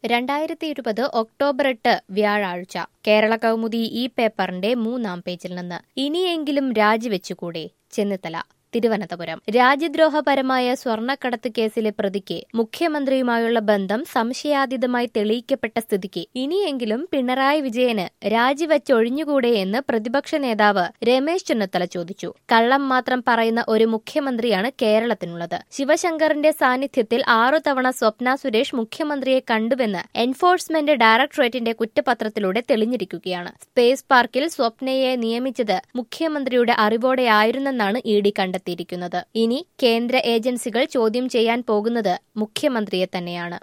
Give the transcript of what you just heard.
രണ്ടായിരത്തി ഇരുപത് ഒക്ടോബർ എട്ട് വ്യാഴാഴ്ച കേരള കൗമുദി ഈ പേപ്പറിന്റെ മൂന്നാം പേജിൽ നിന്ന് ഇനിയെങ്കിലും രാജിവെച്ചുകൂടെ ചെന്നിത്തല തിരുവനന്തപുരം രാജ്യദ്രോഹപരമായ സ്വർണ്ണക്കടത്ത് കേസിലെ പ്രതിക്ക് മുഖ്യമന്ത്രിയുമായുള്ള ബന്ധം സംശയാതീതമായി തെളിയിക്കപ്പെട്ട സ്ഥിതിക്ക് ഇനിയെങ്കിലും പിണറായി വിജയന് രാജിവെച്ചൊഴിഞ്ഞുകൂടെ എന്ന് പ്രതിപക്ഷ നേതാവ് രമേശ് ചെന്നിത്തല ചോദിച്ചു കള്ളം മാത്രം പറയുന്ന ഒരു മുഖ്യമന്ത്രിയാണ് കേരളത്തിനുള്ളത് ശിവശങ്കറിന്റെ സാന്നിധ്യത്തിൽ ആറു തവണ സ്വപ്ന സുരേഷ് മുഖ്യമന്ത്രിയെ കണ്ടുവെന്ന് എൻഫോഴ്സ്മെന്റ് ഡയറക്ടറേറ്റിന്റെ കുറ്റപത്രത്തിലൂടെ തെളിഞ്ഞിരിക്കുകയാണ് സ്പേസ് പാർക്കിൽ സ്വപ്നയെ നിയമിച്ചത് മുഖ്യമന്ത്രിയുടെ അറിവോടെയായിരുന്നെന്നാണ് ഇ ഡി കണ്ടെത്തിയിരിക്കുന്നത് ഇനി കേന്ദ്ര ഏജൻസികൾ ചോദ്യം ചെയ്യാൻ പോകുന്നത് മുഖ്യമന്ത്രിയെ തന്നെയാണ്